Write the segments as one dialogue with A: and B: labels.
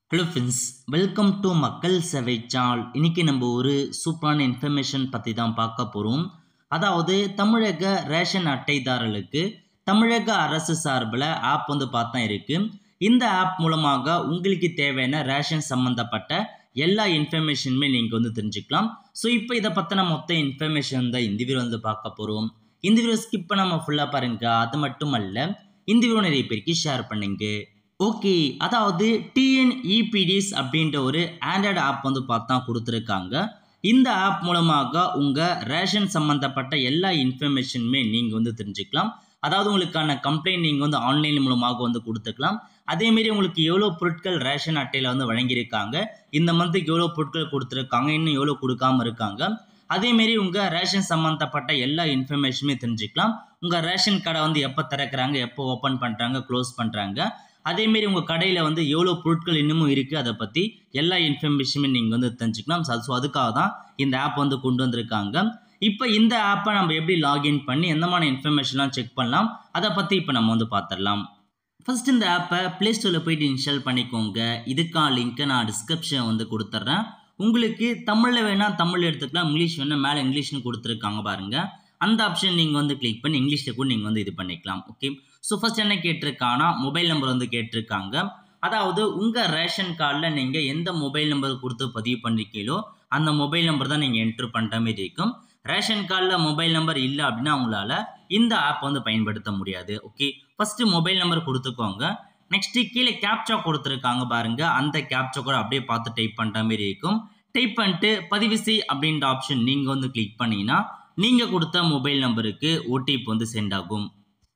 A: hello friends welcome to மக்கள் சேவை சால் இன்னைக்கு நம்ம ஒரு சூப்பரான இன்ஃபர்மேஷன் பற்றி தான் பார்க்க போகிறோம் அதாவது தமிழக ரேஷன் அட்டைதாரர்களுக்கு தமிழக அரசு சார்பில் ஆப் வந்து பார்த்தா இருக்குது இந்த ஆப் மூலமாக உங்களுக்கு தேவையான ரேஷன் சம்மந்தப்பட்ட எல்லா இன்ஃபர்மேஷனுமே நீங்கள் வந்து தெரிஞ்சுக்கலாம் ஸோ இப்போ இதை பற்றின மொத்த இன்ஃபர்மேஷன் தான் இந்த வீடியோ வந்து பார்க்க போகிறோம் இந்த வீடியோ ஸ்கிப் பண்ணாமல் ஃபுல்லாக பாருங்க அது மட்டும் அல்ல இந்த வீடியோ நிறைய பேருக்கு ஷேர் பண்ணுங்க ஓகே அதாவது டிஎன்இபிடிஸ் அப்படின்ற ஒரு ஆண்ட்ராய்டு ஆப் வந்து பார்த்தா கொடுத்துருக்காங்க இந்த ஆப் மூலமாக உங்கள் ரேஷன் சம்மந்தப்பட்ட எல்லா இன்ஃபர்மேஷனுமே நீங்கள் வந்து தெரிஞ்சுக்கலாம் அதாவது உங்களுக்கான கம்ப்ளைண்ட் நீங்கள் வந்து ஆன்லைன் மூலமாக வந்து கொடுத்துக்கலாம் அதேமாரி உங்களுக்கு எவ்வளோ பொருட்கள் ரேஷன் அட்டையில் வந்து வழங்கியிருக்காங்க இந்த மந்த்துக்கு எவ்வளோ பொருட்கள் கொடுத்துருக்காங்க இன்னும் எவ்வளோ கொடுக்காம இருக்காங்க அதேமாரி உங்கள் ரேஷன் சம்மந்தப்பட்ட எல்லா இன்ஃபர்மேஷனுமே தெரிஞ்சுக்கலாம் உங்கள் ரேஷன் கடை வந்து எப்போ திறக்கிறாங்க எப்போ ஓப்பன் பண்ணுறாங்க க்ளோஸ் பண்ணுறாங்க அதேமாரி உங்கள் கடையில் வந்து எவ்வளோ பொருட்கள் இன்னமும் இருக்குது அதை பற்றி எல்லா இன்ஃபர்மேஷனுமே நீங்கள் வந்து தெரிஞ்சுக்கலாம் ஸோ அதுக்காக தான் இந்த ஆப் வந்து கொண்டு வந்திருக்காங்க இப்போ இந்த ஆப்பை நம்ம எப்படி லாகின் பண்ணி எந்த மாதிரி இன்ஃபர்மேஷன்லாம் செக் பண்ணலாம் அதை பற்றி இப்போ நம்ம வந்து பார்த்துடலாம் ஃபர்ஸ்ட் இந்த ஆப்பை ப்ளே ஸ்டோரில் போயிட்டு இன்ஸ்டால் பண்ணிக்கோங்க இதுக்கான லிங்க்கை நான் டிஸ்கிரிப்ஷன் வந்து கொடுத்துட்றேன் உங்களுக்கு தமிழில் வேணால் தமிழ் எடுத்துக்கலாம் இங்கிலீஷ் வேணால் மேலே இங்கிலீஷ்னு கொடுத்துருக்காங்க பாருங்கள் அந்த ஆப்ஷன் நீங்கள் வந்து கிளிக் பண்ணி இங்கிலீஷில் கூட நீங்கள் வந்து இது பண்ணிக்கலாம் ஓகே ஸோ ஃபஸ்ட் என்ன கேட்டிருக்காங்கன்னா மொபைல் நம்பர் வந்து கேட்டிருக்காங்க அதாவது உங்கள் ரேஷன் கார்டில் நீங்கள் எந்த மொபைல் நம்பர் கொடுத்து பதிவு பண்ணிருக்கீங்களோ அந்த மொபைல் நம்பர் தான் நீங்கள் என்ட்ரு பண்ணுற மாதிரி இருக்கும் ரேஷன் கார்டில் மொபைல் நம்பர் இல்லை அப்படின்னா உங்களால் இந்த ஆப் வந்து பயன்படுத்த முடியாது ஓகே ஃபஸ்ட்டு மொபைல் நம்பர் கொடுத்துக்கோங்க நெக்ஸ்ட்டு கீழே கேப்சா கொடுத்துருக்காங்க பாருங்க அந்த கேப்சா கூட அப்படியே பார்த்து டைப் பண்ணுற மாதிரி இருக்கும் டைப் பண்ணிட்டு பதிவு செய் அப்படின்ற ஆப்ஷன் நீங்கள் வந்து கிளிக் பண்ணீங்கன்னா நீங்கள் கொடுத்த மொபைல் நம்பருக்கு ஓடிபி வந்து சென்ட் ஆகும்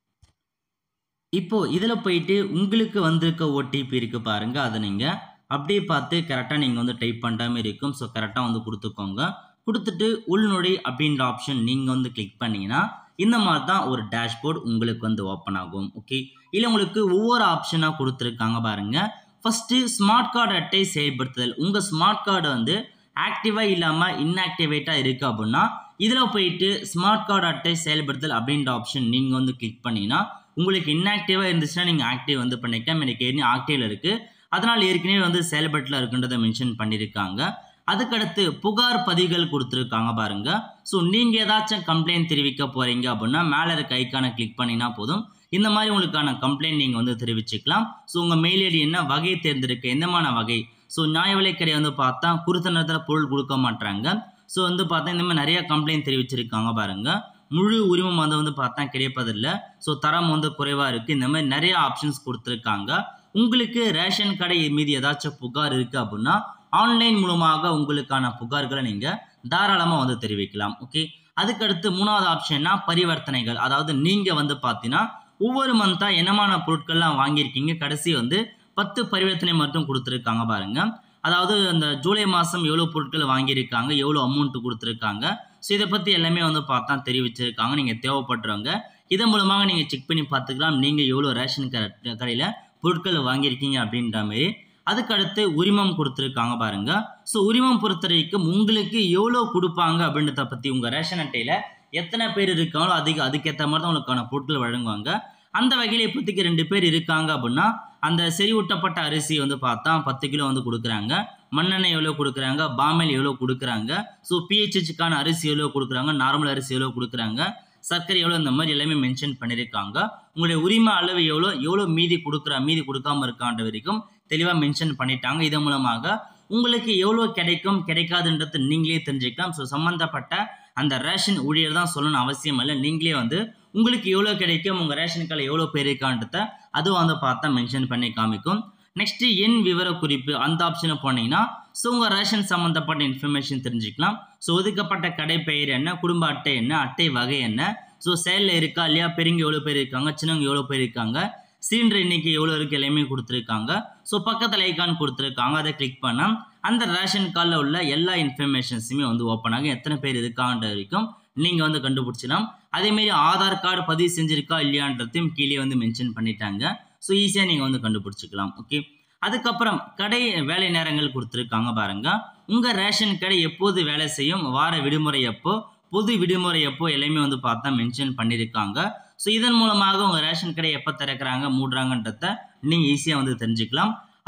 A: இப்போ இதில் போயிட்டு உங்களுக்கு வந்திருக்க ஓடிபி இருக்குது பாருங்கள் அதை நீங்கள் அப்படியே பார்த்து கரெக்டாக நீங்கள் வந்து டைப் பண்ணுற மாதிரி இருக்கும் ஸோ கரெக்டாக வந்து கொடுத்துக்கோங்க கொடுத்துட்டு உள்நுழை அப்படின்ற ஆப்ஷன் நீங்கள் வந்து கிளிக் பண்ணிங்கன்னா இந்த மாதிரி தான் ஒரு டேஷ்போர்ட் உங்களுக்கு வந்து ஓப்பன் ஆகும் ஓகே இல்லை உங்களுக்கு ஒவ்வொரு ஆப்ஷனாக கொடுத்துருக்காங்க பாருங்கள் ஃபஸ்ட்டு ஸ்மார்ட் கார்டு அட்டை செயல்படுத்துதல் உங்கள் ஸ்மார்ட் கார்டு வந்து ஆக்டிவாக இல்லாமல் இன்ஆக்டிவேட்டாக இருக்குது அப்படின்னா இதில் போயிட்டு ஸ்மார்ட் கார்டு அட்டை செயல்படுத்தல் அப்படின்ற ஆப்ஷன் நீங்கள் வந்து கிளிக் பண்ணிங்கன்னா உங்களுக்கு இன்ஆக்டிவாக இருந்துச்சுன்னா நீங்கள் ஆக்டிவ் வந்து பண்ணிக்கலாம் எனக்கு ஏற்கனவே ஆக்டிவில் இருக்குது அதனால் ஏற்கனவே வந்து செயல்பட்டில் இருக்குன்றதை மென்ஷன் பண்ணியிருக்காங்க அதுக்கடுத்து புகார் பதிவுகள் கொடுத்துருக்காங்க பாருங்க ஸோ நீங்கள் ஏதாச்சும் கம்ப்ளைண்ட் தெரிவிக்க போகிறீங்க அப்படின்னா மேலே இருக்க ஐக்கானை கிளிக் பண்ணினா போதும் இந்த மாதிரி உங்களுக்கான கம்ப்ளைண்ட் நீங்கள் வந்து தெரிவிச்சுக்கலாம் ஸோ உங்கள் மெயில் ஐடி என்ன வகை தேர்ந்தெடுக்க எந்தமான வகை ஸோ நியாய விலைக்கடை வந்து பார்த்தா குறித்த நேரத்தில் பொருள் கொடுக்க மாட்டாங்க ஸோ வந்து பார்த்தா இந்த மாதிரி நிறைய கம்ப்ளைண்ட் தெரிவிச்சிருக்காங்க பாருங்க முழு உரிமம் வந்து வந்து பார்த்தா கிடைப்பதில்லை ஸோ தரம் வந்து குறைவாக இருக்குது இந்த மாதிரி நிறைய ஆப்ஷன்ஸ் கொடுத்துருக்காங்க உங்களுக்கு ரேஷன் கடை மீது ஏதாச்சும் புகார் இருக்குது அப்படின்னா ஆன்லைன் மூலமாக உங்களுக்கான புகார்களை நீங்கள் தாராளமாக வந்து தெரிவிக்கலாம் ஓகே அதுக்கடுத்து மூணாவது ஆப்ஷன்னா பரிவர்த்தனைகள் அதாவது நீங்கள் வந்து பார்த்தீங்கன்னா ஒவ்வொரு மந்த்தாக என்னமான பொருட்கள்லாம் வாங்கியிருக்கீங்க கடைசி வந்து பத்து பரிவர்த்தனை மட்டும் கொடுத்துருக்காங்க பாருங்க அதாவது அந்த ஜூலை மாதம் எவ்வளோ பொருட்கள் வாங்கியிருக்காங்க எவ்வளோ அமௌண்ட் கொடுத்துருக்காங்க ஸோ இதை பற்றி எல்லாமே வந்து பார்த்தா தெரிவிச்சிருக்காங்க நீங்கள் தேவைப்படுறவங்க இதன் மூலமாக நீங்கள் செக் பண்ணி பார்த்துக்கலாம் நீங்கள் எவ்வளோ ரேஷன் கடை கடையில் பொருட்கள் வாங்கியிருக்கீங்க அப்படின்ற மாதிரி அதுக்கடுத்து உரிமம் கொடுத்துருக்காங்க பாருங்க ஸோ உரிமம் பொறுத்த வரைக்கும் உங்களுக்கு எவ்வளோ கொடுப்பாங்க அப்படின்றத பற்றி உங்கள் ரேஷன் அட்டையில் எத்தனை பேர் இருக்காங்களோ அதுக்கு அதுக்கேற்ற மாதிரி தான் உங்களுக்கான பொருட்கள் வழங்குவாங்க அந்த வகையில் இப்போதைக்கு ரெண்டு பேர் இருக்காங்க அப்படின்னா அந்த செறிவூட்டப்பட்ட அரிசி வந்து பார்த்தா பத்து கிலோ வந்து கொடுக்குறாங்க மண்ணெண்ணெய் எவ்வளோ கொடுக்குறாங்க பாமெல் எவ்வளோ கொடுக்குறாங்க ஸோ பிஹெச்ஹெச்சுக்கான அரிசி எவ்வளோ கொடுக்குறாங்க நார்மல் அரிசி எவ்வளோ கொடுக்குறாங்க சர்க்கரை எவ்வளோ இந்த மாதிரி எல்லாமே மென்ஷன் பண்ணியிருக்காங்க உங்களுடைய உரிமை அளவு எவ்வளோ எவ்வளோ மீதி கொடுக்குறா மீதி கொடுக்காம இருக்கான்ற வரைக்கும் தெளிவாக மென்ஷன் பண்ணிட்டாங்க இதன் மூலமாக உங்களுக்கு எவ்வளோ கிடைக்கும் கிடைக்காதுன்றது நீங்களே தெரிஞ்சுக்கலாம் ஸோ சம்மந்தப்பட்ட அந்த ரேஷன் ஊழியர் தான் சொல்லணும் அவசியம் இல்லை நீங்களே வந்து உங்களுக்கு எவ்வளோ கிடைக்கும் உங்கள் ரேஷன் கார்டில் எவ்வளோ பேர் இருக்கான்றத அதுவும் வந்து பார்த்தா மென்ஷன் பண்ணி காமிக்கும் நெக்ஸ்ட்டு எண் விவர குறிப்பு அந்த ஆப்ஷனை போனீங்கன்னா ஸோ உங்கள் ரேஷன் சம்மந்தப்பட்ட இன்ஃபர்மேஷன் தெரிஞ்சுக்கலாம் ஸோ ஒதுக்கப்பட்ட கடை பெயர் என்ன குடும்ப அட்டை என்ன அட்டை வகை என்ன ஸோ செயலில் இருக்கா இல்லையா பெரியவங்க எவ்வளோ பேர் இருக்காங்க சின்னவங்க எவ்வளோ பேர் இருக்காங்க சிலிண்டர் எண்ணிக்கை எவ்வளோ இருக்குது எல்லாமே கொடுத்துருக்காங்க ஸோ பக்கத்தில் ஐக்கான் கொடுத்துருக்காங்க அதை கிளிக் பண்ணால் அந்த ரேஷன் கார்டில் உள்ள எல்லா இன்ஃபர்மேஷன்ஸுமே வந்து ஓப்பன் ஆகும் எத்தனை பேர் இருக்கான்ற வரைக்கும் நீங்கள் வந்து கண்டுபிடிச்சிடலாம் அதேமாரி ஆதார் கார்டு பதிவு செஞ்சுருக்கா இல்லையான்றதையும் கீழே வந்து மென்ஷன் பண்ணிட்டாங்க ஸோ ஈஸியாக நீங்கள் வந்து கண்டுபிடிச்சிக்கலாம் ஓகே அதுக்கப்புறம் கடை வேலை நேரங்கள் கொடுத்துருக்காங்க பாருங்க உங்கள் ரேஷன் கடை எப்போது வேலை செய்யும் வார விடுமுறை எப்போ பொது விடுமுறை எப்போ எல்லாமே வந்து பார்த்தா மென்ஷன் பண்ணியிருக்காங்க ஸோ இதன் மூலமாக உங்கள் ரேஷன் கடை எப்போ திறக்கிறாங்க மூடுறாங்கன்றத நீங்கள் ஈஸியாக வந்து தெரிஞ்சுக்கலாம்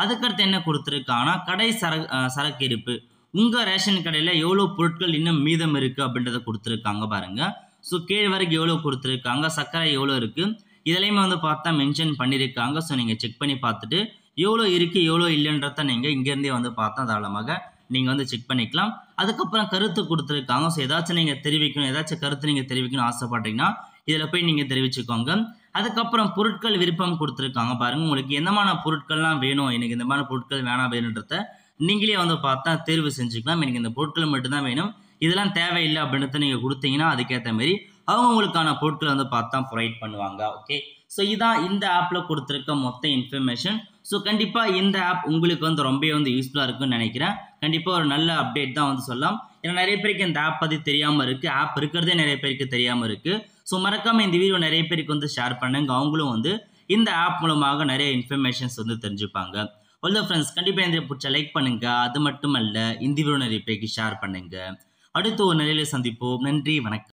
A: அதுக்கடுத்து என்ன கொடுத்துருக்காங்கன்னா கடை சர அஹ் சரக்கு இருப்பு உங்கள் ரேஷன் கடையில் எவ்வளோ பொருட்கள் இன்னும் மீதம் இருக்குது அப்படின்றத கொடுத்துருக்காங்க பாருங்கள் ஸோ கேழ்வரகு எவ்வளோ கொடுத்துருக்காங்க சர்க்கரை எவ்வளோ இருக்குது இதெல்லாமே வந்து பார்த்தா மென்ஷன் பண்ணியிருக்காங்க ஸோ நீங்கள் செக் பண்ணி பார்த்துட்டு எவ்வளோ இருக்குது எவ்வளோ இல்லைன்றத நீங்கள் இங்கேருந்தே வந்து பார்த்தா தாராளமாக நீங்கள் வந்து செக் பண்ணிக்கலாம் அதுக்கப்புறம் கருத்து கொடுத்துருக்காங்க ஸோ ஏதாச்சும் நீங்கள் தெரிவிக்கணும் ஏதாச்சும் கருத்து நீங்கள் தெரிவிக்கணும் ஆசைப்பட்டீங்கன்னா இதில் போய் நீங்கள் தெரிவிச்சுக்கோங்க அதுக்கப்புறம் பொருட்கள் விருப்பம் கொடுத்துருக்காங்க பாருங்கள் உங்களுக்கு எந்தமான பொருட்கள்லாம் வேணும் எனக்கு இந்த மாதிரி பொருட்கள் வேணாம் வேணுன்றத நீங்களே வந்து பார்த்தா தேர்வு செஞ்சுக்கலாம் எனக்கு இந்த பொருட்கள் மட்டும்தான் வேணும் இதெல்லாம் தேவையில்லை அப்படின்றத நீங்கள் கொடுத்தீங்கன்னா அதுக்கேற்ற மாதிரி அவங்க உங்களுக்கான பொருட்களை வந்து பார்த்தா ப்ரொவைட் பண்ணுவாங்க ஓகே ஸோ இதான் இந்த ஆப்பில் கொடுத்துருக்க மொத்த இன்ஃபர்மேஷன் ஸோ கண்டிப்பாக இந்த ஆப் உங்களுக்கு வந்து ரொம்பவே வந்து யூஸ்ஃபுல்லாக இருக்கும்னு நினைக்கிறேன் கண்டிப்பாக ஒரு நல்ல அப்டேட் தான் வந்து சொல்லலாம் ஏன்னா நிறைய பேருக்கு இந்த ஆப் பற்றி தெரியாமல் இருக்குது ஆப் இருக்கிறதே நிறைய பேருக்கு தெரியாமல் இருக்குது ஸோ மறக்காமல் இந்த வீடியோ நிறைய பேருக்கு வந்து ஷேர் பண்ணுங்க அவங்களும் வந்து இந்த ஆப் மூலமாக நிறைய இன்ஃபர்மேஷன்ஸ் வந்து தெரிஞ்சுப்பாங்க ஒல்ல ஃப்ரெண்ட்ஸ் கண்டிப்பாக இந்த பிடிச்ச லைக் பண்ணுங்க அது மட்டும் அல்ல இந்த வீடியோ நிறைய பேருக்கு ஷேர் பண்ணுங்க அடுத்து ஒரு நிலையில சந்திப்போம் நன்றி வணக்கம்